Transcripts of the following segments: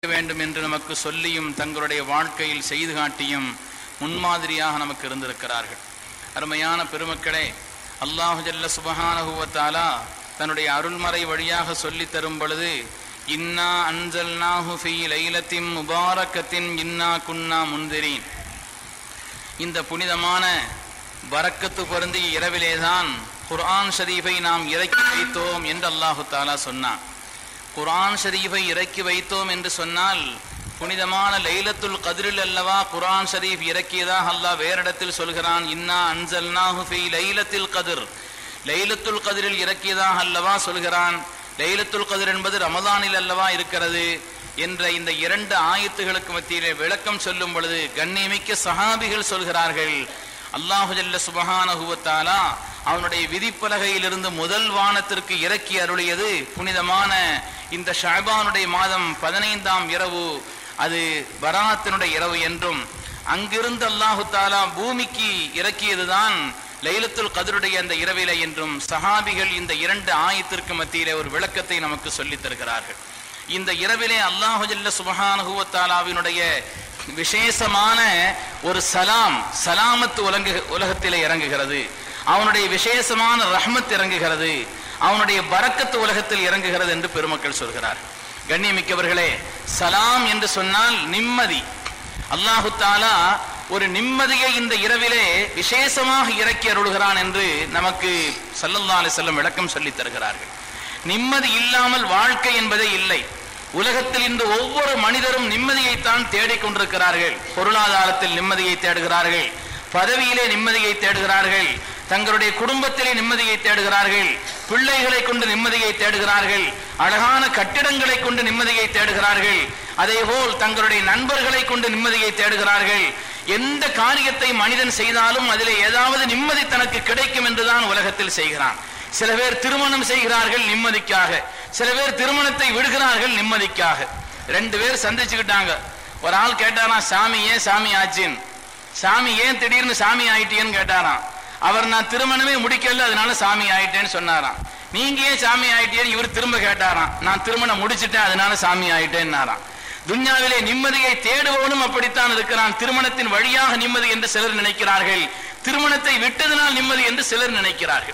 வேண்டும் என்று நமக்கு சொல்லியும் தங்களுடைய வாழ்க்கையில் செய்து காட்டியும் முன்மாதிரியாக நமக்கு இருந்திருக்கிறார்கள் அருமையான பெருமக்களே அல்லாஹு ஜல்ல சுபஹானஹுவத்தாலா தன்னுடைய அருள்மறை வழியாக சொல்லித் தரும் பொழுது இன்னா அன்சல்நாஹு ஃபீ லைலத்தின் முபாரக்கத்தின் இன்னா குன்னா முந்திரீன் இந்த புனிதமான பரக்கத்து பொருந்திய இரவிலேதான் குர்ஆன் ஷரீஃபை நாம் இறக்கி வைத்தோம் என்று அல்லாஹு தாலா சொன்னான் குர்ஆன் ஷரீஃபை இறக்கி வைத்தோம் என்று சொன்னால் புனிதமான லைலத்துல் கதிரில் அல்லவா குர்ஆன் ஷரீஃப் இறக்கியதாக அல்லாஹ் வேறிடத்தில் சொல்கிறான் இன்னா அன்சல்நாஹு ஃபீ லைலத்தில் கதிர் லைலத்துல் கதிரில் இறக்கியதாக அல்லவா சொல்கிறான் லைலத்துல் கதிர் என்பது ரமதானில் அல்லவா இருக்கிறது என்ற இந்த இரண்டு ஆயத்துகளுக்கு மத்தியிலே விளக்கம் சொல்லும் பொழுது கண்ணியமிக்க சஹாபிகள் சொல்கிறார்கள் அல்லாஹு ஜல்ல சுபஹானஹுவத்தாலா அவனுடைய விதிப்பலகையிலிருந்து முதல் வானத்திற்கு இறக்கி அருளியது புனிதமான இந்த ஷாபானுடைய மாதம் பதினைந்தாம் இரவு அது பராத்தினுடைய இரவு என்றும் அங்கிருந்து அல்லாஹு தாலா பூமிக்கு இறக்கியதுதான் லைலத்துல் கதருடைய அந்த இரவிலே என்றும் சஹாபிகள் இந்த இரண்டு ஆயத்திற்கு மத்தியிலே ஒரு விளக்கத்தை நமக்கு சொல்லித் தருகிறார்கள் இந்த இரவிலே அல்லாஹு ஜல்ல சுபஹானுகுவத்தாலாவினுடைய விசேஷமான ஒரு சலாம் சலாமத்து உலங்கு உலகத்திலே இறங்குகிறது அவனுடைய விசேஷமான ரஹ்மத் இறங்குகிறது அவனுடைய பரக்கத்து உலகத்தில் இறங்குகிறது என்று பெருமக்கள் சொல்கிறார் கண்ணியமிக்கவர்களே சலாம் என்று சொன்னால் நிம்மதி அல்லாஹு தாலா ஒரு நிம்மதியை இந்த இரவிலே விசேஷமாக இறக்கி அருள்கிறான் என்று நமக்கு சல்லல்லா அலிசல்லம் விளக்கம் சொல்லித் தருகிறார்கள் நிம்மதி இல்லாமல் வாழ்க்கை என்பதே இல்லை உலகத்தில் இந்த ஒவ்வொரு மனிதரும் நிம்மதியைத்தான் தேடிக் கொண்டிருக்கிறார்கள் பொருளாதாரத்தில் நிம்மதியை தேடுகிறார்கள் பதவியிலே நிம்மதியை தேடுகிறார்கள் தங்களுடைய குடும்பத்திலே நிம்மதியை தேடுகிறார்கள் பிள்ளைகளை கொண்டு நிம்மதியை தேடுகிறார்கள் அழகான கட்டிடங்களை கொண்டு நிம்மதியை தேடுகிறார்கள் அதேபோல் தங்களுடைய நண்பர்களை கொண்டு நிம்மதியை தேடுகிறார்கள் எந்த காரியத்தை மனிதன் செய்தாலும் அதிலே ஏதாவது நிம்மதி தனக்கு கிடைக்கும் என்றுதான் உலகத்தில் செய்கிறான் சில பேர் திருமணம் செய்கிறார்கள் நிம்மதிக்காக சில பேர் திருமணத்தை விடுகிறார்கள் நிம்மதிக்காக ரெண்டு பேர் சந்திச்சுக்கிட்டாங்க ஒரு ஆள் கேட்டாராம் சாமி ஏன் சாமி ஆச்சின் சாமி ஏன் திடீர்னு சாமி ஆயிட்டேன்னு கேட்டாராம் அவர் நான் திருமணமே முடிக்கல அதனால சாமி ஆயிட்டேன்னு சொன்னாராம் நீங்க ஏன் சாமி ஆயிட்டேன்னு இவர் திரும்ப கேட்டாராம் நான் திருமணம் முடிச்சிட்டேன் அதனால சாமி ஆயிட்டேன்னாராம் துன்யாவிலே நிம்மதியை தேடுபவனும் அப்படித்தான் இருக்கிறான் திருமணத்தின் வழியாக நிம்மதி என்று சிலர் நினைக்கிறார்கள் திருமணத்தை விட்டதனால் நிம்மதி என்று சிலர் நினைக்கிறார்கள்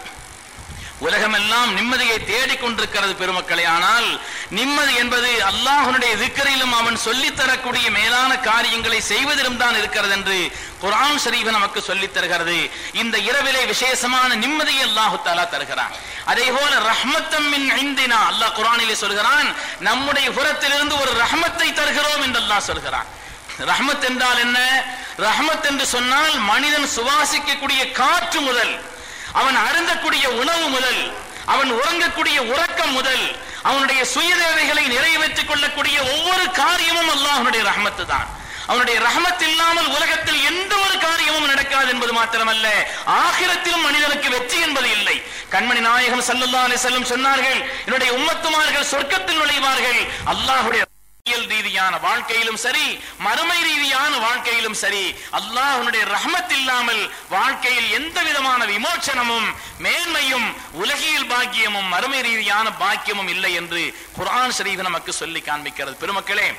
உலகமெல்லாம் நிம்மதியை தேடிக்கொண்டிருக்கிறது பெருமக்களே ஆனால் நிம்மதி என்பது அல்லாஹனுடைய திக்கரிலும் அவன் சொல்லித் தரக்கூடிய மேலான காரியங்களை செய்வதிலும் தான் இருக்கிறது என்று குரான் ஷரீஃப் நமக்கு சொல்லித் தருகிறது இந்த இரவிலே விசேஷமான நிம்மதியை அல்லாஹு தாலா தருகிறான் அதே போல ரஹ்மத்தம் மின் ஐந்தினா அல்லாஹ் குரானிலே சொல்கிறான் நம்முடைய புறத்திலிருந்து ஒரு ரஹ்மத்தை தருகிறோம் என்று அல்லாஹ் சொல்கிறான் ரஹ்மத் என்றால் என்ன ரஹ்மத் என்று சொன்னால் மனிதன் சுவாசிக்கக்கூடிய காற்று முதல் அவன் அருந்தக்கூடிய உணவு முதல் அவன் உறங்கக்கூடிய உறக்கம் முதல் அவனுடைய சுயதேவைகளை நிறைவேற்றிக் கொள்ளக்கூடிய ஒவ்வொரு காரியமும் அல்லாஹனுடைய ரஹமத்து தான் அவனுடைய ரஹமத் இல்லாமல் உலகத்தில் எந்த ஒரு காரியமும் நடக்காது என்பது மாத்திரமல்ல ஆகிரத்திலும் மனிதனுக்கு வெற்றி என்பது இல்லை கண்மணி நாயகம் சல்லல்லா அலி செல்லும் சொன்னார்கள் என்னுடைய உம்மத்துமார்கள் சொர்க்கத்தில் நுழைவார்கள் அல்லாஹுடைய ரீதியான வாழ்க்கையிலும் சரி மறுமை ரீதியான வாழ்க்கையிலும் சரி அல்லாஹனுடைய ரஹமத் இல்லாமல் வாழ்க்கையில் எந்த விதமான விமோச்சனமும் மேன்மையும் உலகியல் பாக்கியமும் மறுமை ரீதியான பாக்கியமும் இல்லை என்று குரான் ஷரீஃப் நமக்கு சொல்லி காண்பிக்கிறது பெருமக்களே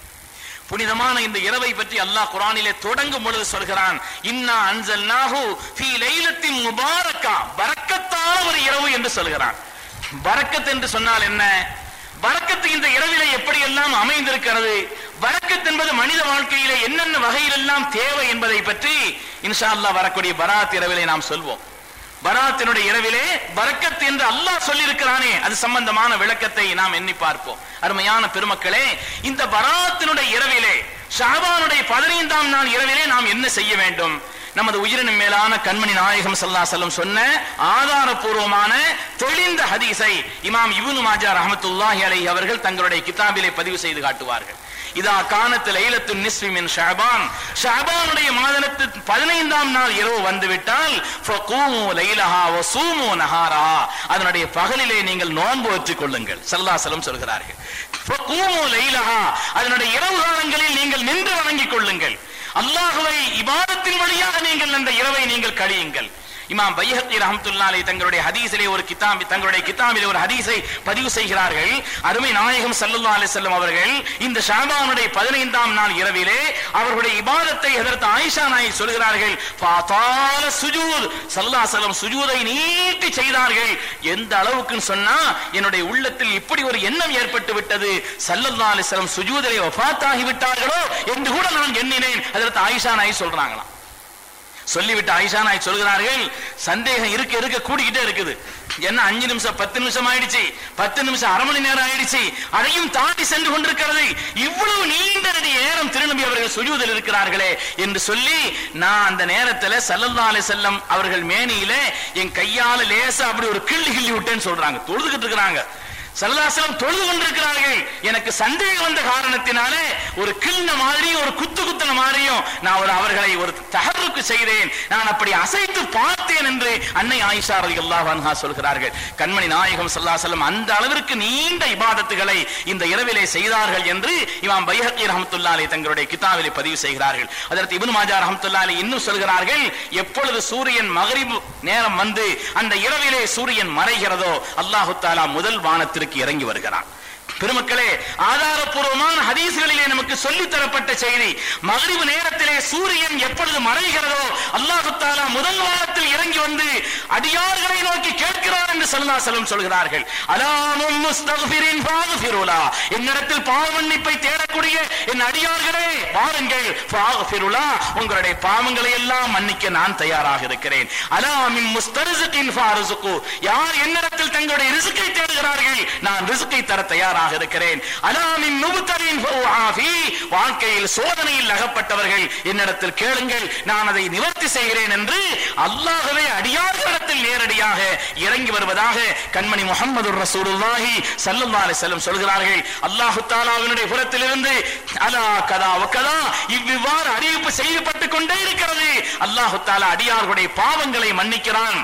புனிதமான இந்த இரவை பற்றி அல்லாஹ் குரானிலே தொடங்கும் பொழுது சொல்கிறான் இன்னா அன்சல் நாகு ஃபீ லைலத்தின் முபாரக்கா பரக்கத்தான ஒரு இரவு என்று சொல்கிறான் பரக்கத் என்று சொன்னால் என்ன வரக்கத்து இந்த இரவிலே எப்படி எல்லாம் அமைந்திருக்கிறது வரக்கத் என்பது மனித வாழ்க்கையிலே என்னென்ன வகையிலெல்லாம் தேவை என்பதை பற்றி இன்ஷா அல்லாஹ் வரக்கூடிய பராத் இரவிலே நாம் சொல்வோம் பராத்தினுடைய இரவிலே பரக்கத் என்று அல்லாஹ் சொல்லியிருக்கிறானே அது சம்பந்தமான விளக்கத்தை நாம் எண்ணி பார்ப்போம் அருமையான பெருமக்களே இந்த பராத்தினுடைய இரவிலே ஷாபானுடைய பதினைந்தாம் நாள் இரவிலே நாம் என்ன செய்ய வேண்டும் நமது உயிரினும் மேலான கண்மணி நாயகம் சல்லா செல்லம் சொன்ன ஆதாரபூர்வமான தெளிந்த ஹதீஸை இமாம் இபுனு மாஜா ரஹமத்துல்லாஹி அலை அவர்கள் தங்களுடைய கிதாபிலே பதிவு செய்து காட்டுவார்கள் இதா காணத்து லைலத்து நிஸ்வி மின் ஷாபான் ஷாபானுடைய மாதத்து பதினைந்தாம் நாள் இரவு வந்துவிட்டால் ஃபகூமு லைலஹா வசூமு நஹாரா அதனுடைய பகலிலே நீங்கள் நோன்பு வற்றுக் கொள்ளுங்கள் சல்லாசலம் சொல்கிறார்கள் ஃபகூமு லைலஹா அதனுடைய இரவு காலங்களில் நீங்கள் நின்று வணங்கிக் கொள்ளுங்கள் அல்லாஹுவை இபாதத்தின் வழியாக நீங்கள் அந்த இரவை நீங்கள் கழியுங்கள் இமாம் பைஹத்தி ரஹமத்துல்லாலை தங்களுடைய ஹதீஸிலே ஒரு கிதாபி தங்களுடைய கிதாபிலே ஒரு ஹதீஸை பதிவு செய்கிறார்கள் அருமை நாயகம் ஸல்லல்லாஹு அலைஹி வஸல்லம் அவர்கள் இந்த ஷாபானுடைய பதினைந்தாம் நாள் இரவிலே அவர்களுடைய இபாதத்தை எதிர்த்து ஆயிஷா நாய் சொல்கிறார்கள் பாத்தால சுஜூத் ஸல்லல்லாஹு அலைஹி வஸல்லம் சுஜூதை நீட்டி செய்தார்கள் எந்த அளவுக்குன்னு சொன்னா என்னுடைய உள்ளத்தில் இப்படி ஒரு எண்ணம் ஏற்பட்டு விட்டது ஸல்லல்லாஹு அலைஹி வஸல்லம் சுஜூதிலே வஃபாத்தாகி விட்டார்களோ என்று கூட நான் எண்ணினேன் அதற்கு ஆயிஷா நாய் சொல்றாங்களாம் சொல்லிவிட்டு ஆயிஷா நாய் சொல்கிறார்கள் சந்தேகம் இருக்க இருக்க கூடிக்கிட்டே இருக்குது என்ன அஞ்சு நிமிஷம் பத்து நிமிஷம் ஆயிடுச்சு பத்து நிமிஷம் அரை மணி நேரம் ஆயிடுச்சு அதையும் தாண்டி சென்று கொண்டிருக்கிறது இவ்வளவு நீண்ட நெடிய நேரம் திருநம்பி அவர்கள் சுஜூதில் இருக்கிறார்களே என்று சொல்லி நான் அந்த நேரத்துல சல்லல்லா அலைஹி செல்லம் அவர்கள் மேனியில என் கையால லேசா அப்படி ஒரு கிள்ளி கிள்ளி விட்டேன்னு சொல்றாங்க தொழுதுகிட்டு இருக்கிறாங்க சல்லாசலம் தொழுது கொண்டிருக்கிறார்கள் எனக்கு சந்தேகம் வந்த காரணத்தினாலே ஒரு கிண்ண மாதிரியும் ஒரு குத்து குத்துன மாதிரியும் நான் ஒரு அவர்களை ஒரு தகருக்கு செய்தேன் நான் அப்படி அசைத்து பார்த்தேன் என்று அன்னை ஆயிஷா ரலியல்லாஹு அன்ஹா சொல்கிறார்கள் கண்மணி நாயகம் சல்லாசலம் அந்த அளவிற்கு நீண்ட இபாதத்துகளை இந்த இரவிலே செய்தார்கள் என்று இமாம் பைஹக்கி ரஹமத்துல்லாலே தங்களுடைய கிதாபிலே பதிவு செய்கிறார்கள் அதற்கு இப்னு மாஜா ரஹமத்துல்லாலே இன்னும் சொல்கிறார்கள் எப்பொழுது சூரியன் மகரிப் நேரம் வந்து அந்த இரவிலே சூரியன் மறைகிறதோ அல்லாஹு தாலா முதல் வானத்திற்கு இறங்கி வருகிறான் பெருமக்களே ஆதாரப்பூர்வமான ஹதீஸ்களிலே நமக்கு சொல்லி தரப்பட்ட செய்தி மகிழ்வு நேரத்திலே சூரியன் எப்பொழுது மறைகிறதோ அல்லாஹு தாலா முதல் வாரத்தில் இறங்கி வந்து அடியார்களை நோக்கி கேட்கிறார் என்று சல்லா செல்லம் சொல்கிறார்கள் அலாமும் முஸ்தக்ஃபிரின் ஃபாக்ஃபிருலா என்னிடத்தில் பாவ மன்னிப்பை தேடக்கூடிய என் அடியார்களே பாருங்கள் ஃபாக்ஃபிருலா உங்களுடைய பாவங்களை எல்லாம் மன்னிக்க நான் தயாராக இருக்கிறேன் அலாமின் முஸ்தரிசுக்கின் ஃபாரிசுக்கு யார் என்னிடத்தில் தங்களுடைய ரிசுக்கை தேடுகிறார்கள் நான் ரிசுக்கை தர தயாராக இருக்கிறேன் அலாமின் நுபுத்தரின் ஃபுஆஃபி வாழ்க்கையில் சோதனையில் அகப்பட்டவர்கள் என்னிடத்தில் கேளுங்கள் நான் அதை நிவர்த்தி செய்கிறேன் என்று அல்லாஹ்வே அடியார்களிடத்தில் நேரடியாக இறங்கி வருவதாக கண்மணி முகமது ரசூலுல்லாஹி ஸல்லல்லாஹு அலைஹி வஸல்லம் சொல்கிறார்கள் அல்லாஹ் தஆலாவினுடைய புறத்திலிருந்து அலா கதா வகதா இவ்விவாறு அறிவிப்பு செய்யப்பட்டுக் கொண்டே இருக்கிறது அல்லாஹ் தஆலா அடியார்களுடைய பாவங்களை மன்னிக்கிறான்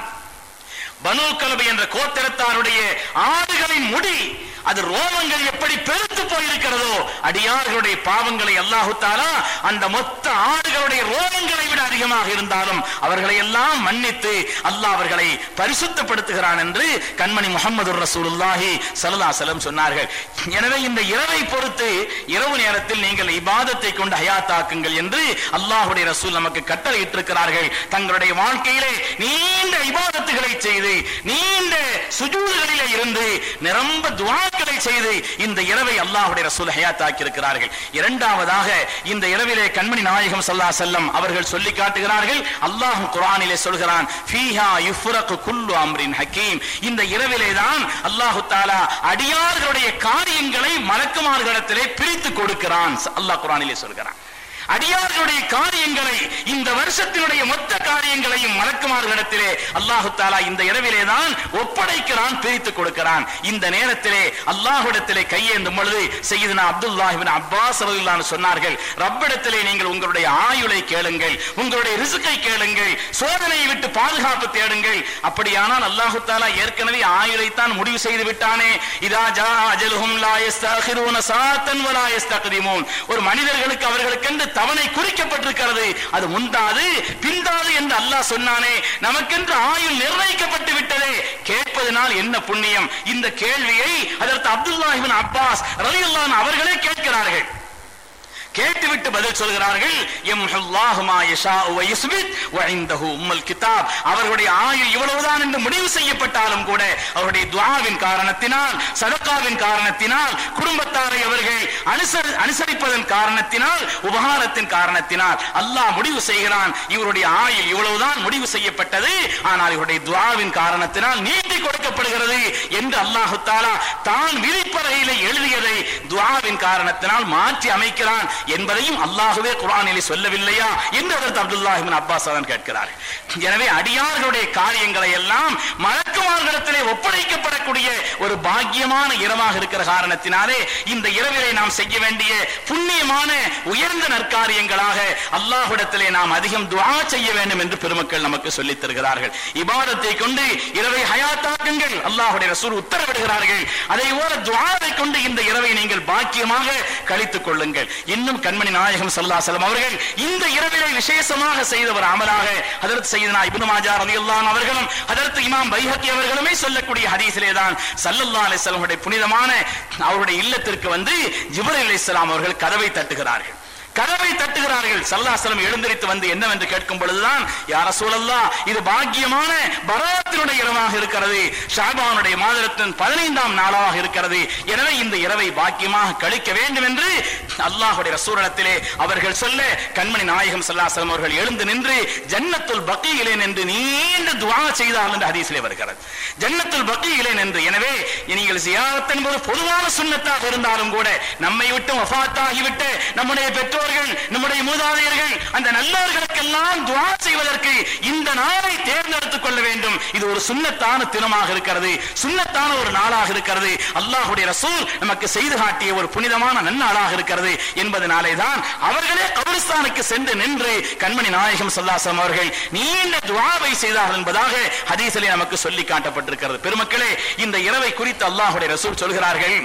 பனு கலபை என்ற கோத்திரத்தாருடைய ஆடுகளின் முடி அது ரோமங்கள் எப்படி பெருத்து போயிருக்கிறதோ அடியார்களுடைய பாவங்களை அல்லாஹு தாலா அந்த மொத்த ஆடுகளுடைய ரோமங்களை விட அதிகமாக இருந்தாலும் அவர்களை எல்லாம் மன்னித்து அல்லாஹ் அவர்களை பரிசுத்தப்படுத்துகிறான் என்று கண்மணி முகமது ரசூலுல்லாஹி சல்லா செல்லம் சொன்னார்கள் எனவே இந்த இரவை பொறுத்து இரவு நேரத்தில் நீங்கள் இபாதத்தை கொண்டு ஹயாத்தாக்குங்கள் என்று அல்லாஹுடைய ரசூல் நமக்கு கட்டளையிட்டிருக்கிறார்கள் தங்களுடைய வாழ்க்கையிலே நீண்ட இபாதத்துகளை செய்து நீண்ட சுஜூதுகளிலே இருந்து நிரம்ப துவாக்களை செய்து இந்த இரவை அல்லாஹுடைய ரசூல் ஹயாத்தாக்கி இருக்கிறார்கள் இரண்டாவதாக இந்த இரவிலே கண்மணி நாயகம் சல்லா செல்லம் அவர்கள் சொல்லி காட்டுகிறார்கள் அல்லாஹ் குரானிலே சொல்கிறான் ஃபீஹா யுஃப்ரகு குல்லு அம்ரின் ஹக்கீம் இந்த இரவிலே தான் அல்லாஹு தாலா அடியார்களுடைய காரியங்களை மலக்குமார்களிடத்திலே பிரித்து கொடுக்கிறான் அல்லாஹ் குரானிலே சொல்கிறான் அடியார்களுடைய காரியங்களை இந்த வருஷத்தினுடைய மொத்த காரியங்களையும் மலக்குமார்களிடத்திலே அல்லாஹு தாலா இந்த இரவிலே தான் ஒப்படைக்கிறான் பிரித்து கொடுக்கிறான் இந்த நேரத்திலே அல்லாஹ்விடத்திலே கையேந்தும் பொழுது செய்யுதுனா அப்துல்லாஹிபின் அப்பாஸ் ரலியல்லாஹு சொன்னார்கள் ரப்பிடத்திலே நீங்கள் உங்களுடைய ஆயுளை கேளுங்கள் உங்களுடைய ரிசுக்கை கேளுங்கள் சோதனையை விட்டு பாதுகாப்பு தேடுங்கள் அப்படியானால் அல்லாஹு தாலா ஏற்கனவே ஆயுளை தான் முடிவு செய்து விட்டானே இதா ஜா அஜலுஹும் லா யஸ்தகிருன சாத்தன் வலா யஸ்தக்திமூன் ஒரு மனிதர்களுக்கு அவர்களுக்கென்று தவணை குறிக்கப்பட்டிருக்கிறது அது முந்தாது பிந்தாது என்று அல்லாஹ் சொன்னானே நமக்கென்று ஆயுள் நிர்ணயிக்கப்பட்டு விட்டதே கேட்பதனால் என்ன புண்ணியம் இந்த கேள்வியை அதற்கு அப்துல்லாஹிபின் அப்பாஸ் ரலியல்லாஹு அவர்களே கேட்கிறார்கள் கேட்டுவிட்டு பதில் சொல்கிறார்கள் எம்ஹுல்லாஹு மா யஷாஉ வ யுஸ்பித் வ இன்தஹு உம்முல் கிதாப் அவர்களுடைய ஆயுள் இவ்வளவுதான் என்று முடிவு செய்யப்பட்டாலும் கூட அவருடைய துஆவின் காரணத்தினால் சதகாவின் காரணத்தினால் குடும்பத்தாரை அவர்கள் அனுசரி அனுசரிப்பதன் காரணத்தினால் உபகாரத்தின் காரணத்தினால் அல்லாஹ் முடிவு செய்கிறான் இவருடைய ஆயுள் இவ்வளவுதான் முடிவு செய்யப்பட்டது ஆனால் இவருடைய துஆவின் காரணத்தினால் நீட்டி கொடுக்கப்படுகிறது என்று அல்லாஹு தாலா தான் விதிப்பறையிலே எழுதியதை துஆவின் காரணத்தினால் மாற்றி அமைக்கிறான் என்பதையும் அல்லாஹுவே குரானிலே சொல்லவில்லையா என்று அதற்கு அப்துல்லாஹிபின் அப்பாஸ் தான் கேட்கிறார் எனவே அடியார்களுடைய காரியங்களை எல்லாம் மலக்குமார்களிடத்திலே ஒப்படைக்கப்படக்கூடிய ஒரு பாக்கியமான இரவாக இருக்கிற காரணத்தினாலே இந்த இரவிலே நாம் செய்ய வேண்டிய புண்ணியமான உயர்ந்த நற்காரியங்களாக அல்லாஹ்விடத்திலே நாம் அதிகம் துஆ செய்ய வேண்டும் என்று பெருமக்கள் நமக்கு சொல்லித் தருகிறார்கள் இபாதத்தை கொண்டு இரவை ஹயாத்தாக்குங்கள் அல்லாஹ்வுடைய ரசூல் உத்தரவிடுகிறார்கள் அதை போல துஆவை கொண்டு இந்த இரவை நீங்கள் பாக்கியமாக கழித்துக் கொள்ளுங்கள் இன்னும் வேண்டும் கண்மணி நாயகம் சல்லாசலம் அவர்கள் இந்த இரவிலே விசேஷமாக செய்த ஒரு அமலாக அதற்கு செய்தனா இப்னு மாஜா ரலியல்லாஹு அவர்களும் அதற்கு இமாம் பைஹக்கி அவர்களுமே சொல்லக்கூடிய ஹதீஸிலே தான் சல்லல்லாஹு அலைஹி வஸல்லம் புனிதமான அவருடைய இல்லத்திற்கு வந்து ஜிப்ரீல் அலைஹிஸ்ஸலாம் அவர்கள் கதவை தட்டுகிறார்கள் கதவை தட்டுகிறார்கள் சல்லாசலம் எழுந்திருத்து வந்து என்னவென்று கேட்கும் பொழுதுதான் யார சூழல்லா இது பாக்கியமான பராத்தினுடைய இரவாக இருக்கிறது ஷாபானுடைய மாதத்தின் பதினைந்தாம் நாளாக இருக்கிறது எனவே இந்த இரவை பாக்கியமாக கழிக்க வேண்டும் என்று அல்லாஹுடைய ரசூரத்திலே அவர்கள் சொல்ல கண்மணி நாயகம் சல்லாசலம் அவர்கள் எழுந்து நின்று ஜன்னத்துல் பக்கியிலே நின்று நீண்ட துவா செய்தார்கள் என்று ஹதீஸிலே வருகிறது ஜன்னத்துல் பக்கியிலே நின்று எனவே நீங்கள் சியாரத் என்பது பொதுவான சுண்ணத்தாக இருந்தாலும் கூட நம்மை விட்டு வஃபாத்தாகிவிட்டு நம்முடைய பெற்றோர்கள் நம்முடைய மூதாதையர்கள் அந்த நல்லவர்களுக்கெல்லாம் துவா செய்வதற்கு இந்த நாளை தேர்ந்தெடுத்துக் கொள்ள வேண்டும் இது ஒரு சுண்ணத்தான தினமாக இருக்கிறது சுண்ணத்தான ஒரு நாளாக இருக்கிறது அல்லாஹுடைய ரசூல் நமக்கு செய்து காட்டிய ஒரு புனிதமான நன்னாளாக இருக்கிறது என்பதனாலே தான் அவர்களே கபிரிஸ்தானுக்கு சென்று நின்று கண்மணி நாயகம் சல்லாசம் அவர்கள் நீண்ட துவாவை செய்தார்கள் என்பதாக ஹதீஸிலே நமக்கு சொல்லி காட்டப்பட்டிருக்கிறது பெருமக்களே இந்த இரவை குறித்து அல்லாஹுடைய ரசூல் சொல்கிறார்கள்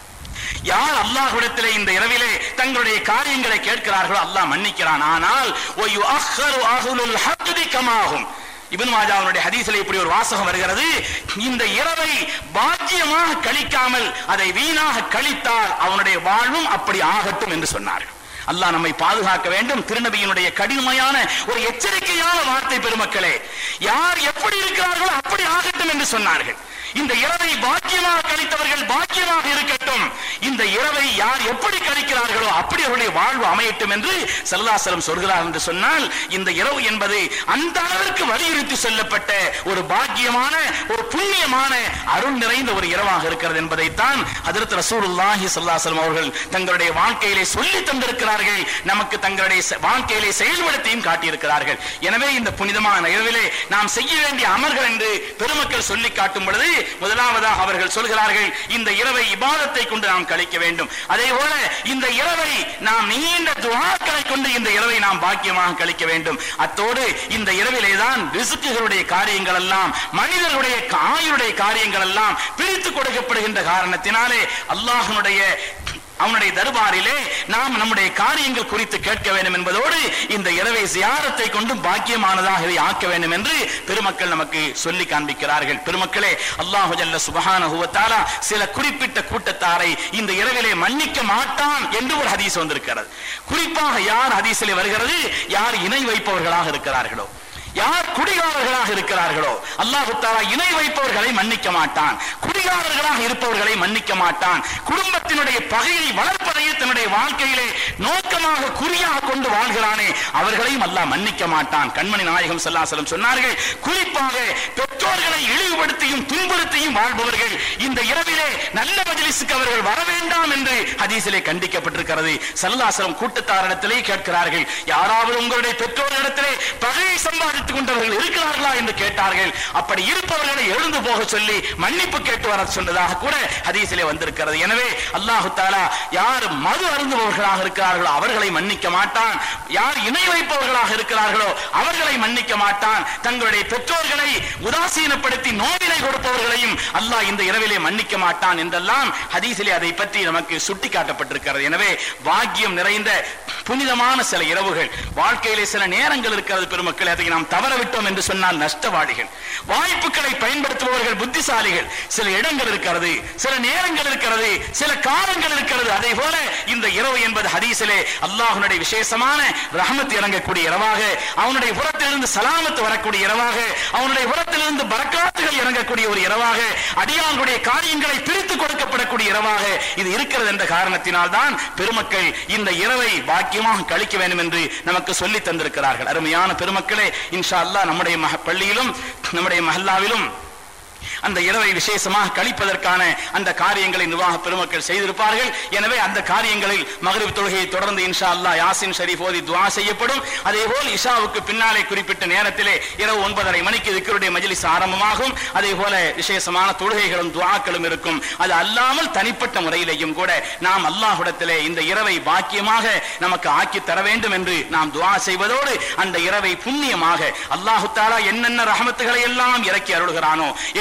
யார் அல்லாஹ்விடத்திலே இந்த இரவிலே தங்களுடைய காரியங்களை கேட்கிறார்களோ அல்லாஹ் மன்னிக்கிறான் ஆனால் ஒய்யு அஹ்ஹரு அஹ்லுல் ஹக்தி கமாகும் இப்னு மாஜாவுடைய ஹதீஸில் இப்படி ஒரு வாசகம் வருகிறது இந்த இரவை பாக்கியமாக கழிக்காமல் அதை வீணாக கழித்தால் அவனுடைய வாழ்வும் அப்படி ஆகட்டும் என்று சொன்னார்கள் அல்லாஹ் நம்மை பாதுகாக்க வேண்டும் திருநபியினுடைய கடுமையான ஒரு எச்சரிக்கையான வார்த்தை பெருமக்களே யார் எப்படி இருக்கிறார்களோ அப்படி ஆகட்டும் என்று சொன்னார்கள் இந்த இரவை பாக்கியமாக கழித்தவர்கள் பாக்கியமாக இருக்கட்டும் இந்த இரவை யார் எப்படி கழிக்கிறார்களோ அப்படி அவருடைய வாழ்வு அமையட்டும் என்று செல்லாசலம் சொல்கிறார் என்று சொன்னால் இந்த இரவு என்பது அந்த அளவிற்கு வலியுறுத்தி சொல்லப்பட்ட ஒரு பாக்கியமான ஒரு புண்ணியமான அருள் நிறைந்த ஒரு இரவாக இருக்கிறது என்பதைத்தான் அதற்கு ரசூலுல்லாஹி ஸல்லல்லாஹு அவர்கள் தங்களுடைய வாழ்க்கையிலே சொல்லி தந்திருக்கிறார்கள் நமக்கு தங்களுடைய செ- வாழ்க்கையிலே செயல்படுத்தியும் காட்டியிருக்கிறார்கள் எனவே இந்த புனிதமான இரவிலே நாம் செய்ய வேண்டிய அமர்கள் என்று பெருமக்கள் சொல்லி காட்டும் பொழுது முதலாவதாக அவர்கள் சொல்கிறார்கள் இந்த இரவை இபாதத்தை கொண்டு நாம் கழிக்க வேண்டும் அதே போல இந்த இரவை நாம் நீண்ட துவாக்களை கொண்டு இந்த இரவை நாம் பாக்கியமாக கழிக்க வேண்டும் அத்தோடு இந்த இரவிலே தான் ரிசுக்குகளுடைய காரியங்கள் எல்லாம் மனிதர்களுடைய ஆயுடைய காரியங்கள் எல்லாம் பிரித்து கொடுக்கப்படுகின்ற காரணத்தினாலே அல்லாஹ்வுடைய அவனுடைய தர்பாரிலே நாம் நம்முடைய காரியங்கள் குறித்து கேட்க வேண்டும் என்பதோடு இந்த இரவை சியாரத்தை கொண்டு பாக்கியமானதாக இதை ஆக்க வேண்டும் என்று பெருமக்கள் நமக்கு சொல்லி காண்பிக்கிறார்கள் பெருமக்களே அல்லாஹு ஜல்ல சுபஹானஹு வ தஆலா சில குறிப்பிட்ட கூட்டத்தாரை இந்த இரவிலே மன்னிக்க மாட்டான் என்று ஒரு ஹதீஸ் வந்திருக்கிறது குறிப்பாக யார் ஹதீஸிலே வருகிறது யார் இணை வைப்பவர்களாக இருக்கிறார்களோ யார் குடிகாரர்களாக இருக்கிறார்களோ அல்லாஹு தாலா இணை வைப்பவர்களை மன்னிக்க மாட்டான் குடிகாரர்களாக இருப்பவர்களை மன்னிக்க மாட்டான் குடும்பத்தினுடைய பகையை வளர்ப்பதையே தன்னுடைய வாழ்க்கையிலே நோக்கமாக குறியாக கொண்டு வாழ்கிறானே அவர்களையும் அல்லாஹ் மன்னிக்க மாட்டான் கண்மணி நாயகம் ஸல்லல்லாஹு சொன்னார்கள் குறிப்பாக பெற்றோர்களை இழிவுபடுத்தியும் துன்புறுத்தியும் வாழ்பவர்கள் இந்த இரவிலே நல்ல மஜ்லிஸுக்கு அவர்கள் வர வேண்டாம் என்று ஹதீஸிலே கண்டிக்கப்பட்டிருக்கிறது சல்லாசலம் கூட்டத்தாரிடத்திலே கேட்கிறார்கள் யாராவது உங்களுடைய பெற்றோர்களிடத்திலே பகையை சம்பாதித்துக் கொண்டவர்கள் இருக்கிறார்களா என்று கேட்டார்கள் அப்படி இருப்பவர்களை எழுந்து போக சொல்லி மன்னிப்பு கேட்டு வர சொன்னதாக கூட ஹதீஸிலே வந்திருக்கிறது எனவே அல்லாஹு தாலா யார் மது அருந்துபவர்களாக இருக்கிறார்களோ அவர்களை மன்னிக்க மாட்டான் யார் இணை வைப்பவர்களாக இருக்கிறார்களோ அவர்களை மன்னிக்க மாட்டான் தங்களுடைய பெற்றோர்களை உதாசீனப்படுத்தி நோவினை கொடுப்பவர்களையும் அல்லாஹ் இந்த இரவிலே மன்னிக்க மாட்டான் என்றெல்லாம் ஹதீஸிலே அதை பற்றி நமக்கு சுட்டிக்காட்டப்பட்டிருக்கிறது எனவே பாக்கியம் நிறைந்த புனிதமான சில இரவுகள் வாழ்க்கையிலே சில நேரங்கள் இருக்கிறது பெருமக்கள் அதை நாம் தவற விட்டோம் என்று சொன்னால் நஷ்டவாளிகள் வாய்ப்புகளை பயன்படுத்துபவர்கள் புத்திசாலிகள் சில இடங்கள் இருக்கிறது சில நேரங்கள் இருக்கிறது சில காலங்கள் இருக்கிறது அதே போல இந்த இரவு என்பது ஹதீஸிலே அல்லாஹ்வுடைய விசேஷமான ரஹமத் இறங்கக்கூடிய இரவாக அவனுடைய புறத்திலிருந்து சலாமத்து வரக்கூடிய இரவாக அவனுடைய புறத்திலிருந்து பரக்காத்துகள் இறங்கக்கூடிய ஒரு இரவாக அடியார்களுடைய காரியங்களை பிரித்து கொடுக்கப்படக்கூடிய இரவாக இது இருக்கிறது என்ற காரணத்தினால் தான் பெருமக்கள் இந்த இரவை பாக்கியமாக கழிக்க வேண்டும் என்று நமக்கு சொல்லி தந்திருக்கிறார்கள் அருமையான பெருமக்களே இன்ஷா அல்லாஹ் நம்முடைய மக பள்ளியிலும் நம்முடைய மஹல்லாவிலும் அந்த இரவை விசேஷமாக கழிப்பதற்கான அந்த காரியங்களை நிர்வாக பெருமக்கள் செய்திருப்பார்கள் எனவே அந்த காரியங்களில் மகரிப் தொழுகையை தொடர்ந்து இன்ஷா அல்லாஹ் யாசின் ஷரீஃப் ஓதி துஆ செய்யப்படும் அதே போல் இஷாவுக்கு பின்னாலே குறிப்பிட்ட நேரத்திலே இரவு ஒன்பதரை மணிக்கு திக்கருடைய மஜ்லிஸ் ஆரம்பமாகும் அதே போல விசேஷமான தொழுகைகளும் துஆக்களும் இருக்கும் அது அல்லாமல் தனிப்பட்ட முறையிலேயும் கூட நாம் அல்லாஹ்விடத்திலே இந்த இரவை பாக்கியமாக நமக்கு ஆக்கி தர வேண்டும் என்று நாம் துஆ செய்வதோடு அந்த இரவை புண்ணியமாக அல்லாஹு தாலா என்னென்ன ரஹமத்துகளை எல்லாம் இறக்கி அருள்கிறானோ என்ன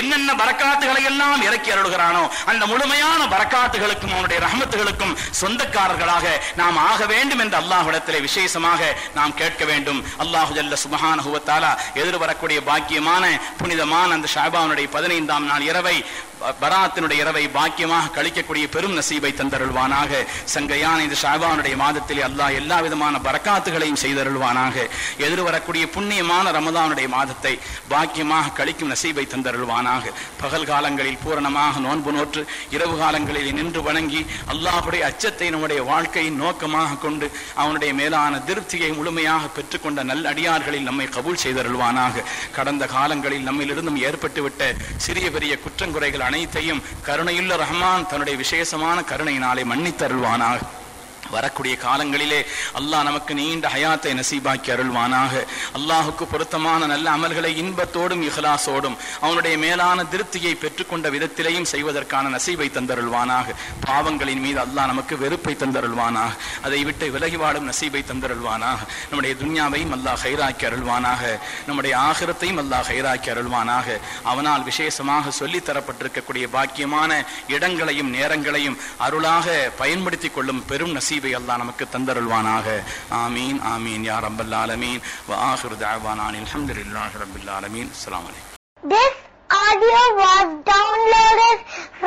என்னென்ன பரக்காத்துகளை எல்லாம் இறக்கி அருள்கிறானோ அந்த முழுமையான பரக்காத்துகளுக்கும் அவனுடைய ரஹமத்துகளுக்கும் சொந்தக்காரர்களாக நாம் ஆக வேண்டும் என்று அல்லாஹ்விடத்திலே விசேஷமாக நாம் கேட்க வேண்டும் அல்லாஹு ஜல்ல சுபஹானஹு வ தஆலா எதிர்வரக்கூடிய பாக்கியமான புனிதமான அந்த ஷாபானுடைய பதினைந்தாம் நாள் இரவை ப- பராத்தினுடைய இரவை பாக்கியமாக கழிக்கக்கூடிய பெரும் நசீபை தந்தருள்வானாக சங்கையான இந்த ஷாபானுடைய மாதத்திலே அல்லாஹ் எல்லா விதமான பரக்காத்துகளையும் செய்தருள்வானாக எதிர்வரக்கூடிய புண்ணியமான ரமதானுடைய மாதத்தை பாக்கியமாக கழிக்கும் நசீபை தந்தருள்வானாக பகல் காலங்களில் பூரணமாக நோன்பு நோற்று இரவு காலங்களில் நின்று வணங்கி அல்லாஹுடைய அச்சத்தை நம்முடைய வாழ்க்கையின் நோக்கமாக கொண்டு அவனுடைய மேலான திருப்தியை முழுமையாக பெற்றுக்கொண்ட நல் அடியார்களில் நம்மை கபூல் செய்தருள்வானாக கடந்த காலங்களில் நம்மிலிருந்தும் ஏற்பட்டுவிட்ட சிறிய பெரிய குற்றங்குறைகள் அனைத்தையும் கருணையுள்ள ரஹ்மான் தன்னுடைய விசேஷமான கருணையினாலே மன்னித்தருள்வானாக வரக்கூடிய காலங்களிலே அல்லாஹ் நமக்கு நீண்ட ஹயாத்தை நசீபாக்கி அருள்வானாக அல்லாஹுக்கு பொருத்தமான நல்ல அமல்களை இன்பத்தோடும் இஹ்லாசோடும் அவனுடைய மேலான திருப்தியை பெற்றுக்கொண்ட விதத்திலேயும் செய்வதற்கான நசீபை தந்தருள்வானாக பாவங்களின் மீது அல்லாஹ் நமக்கு வெறுப்பை தந்தருள்வானாக அதை விட்டு விலகி வாழும் நசீபை தந்தருள்வானாக நம்முடைய துன்யாவையும் அல்லாஹ் ஹைராக்கி அருள்வானாக நம்முடைய ஆகிரத்தையும் அல்லாஹ் ஹைராக்கி அருள்வானாக அவனால் விசேஷமாக சொல்லித் தரப்பட்டிருக்கக்கூடிய பாக்கியமான இடங்களையும் நேரங்களையும் அருளாக பயன்படுத்திக் கொள்ளும் பெரும் நசீபை அல்லாஹ் நமக்கு தந்தருள்வானாக ஆமீன் ஆமீன் யா ரப்பல் ஆலமீன் வ ஆஹிரு தஅவானா அல்ஹம்துலில்லாஹி ரப்பில் ஆலமீன் அஸ்ஸலாமு அலைக்கும் This audio was downloaded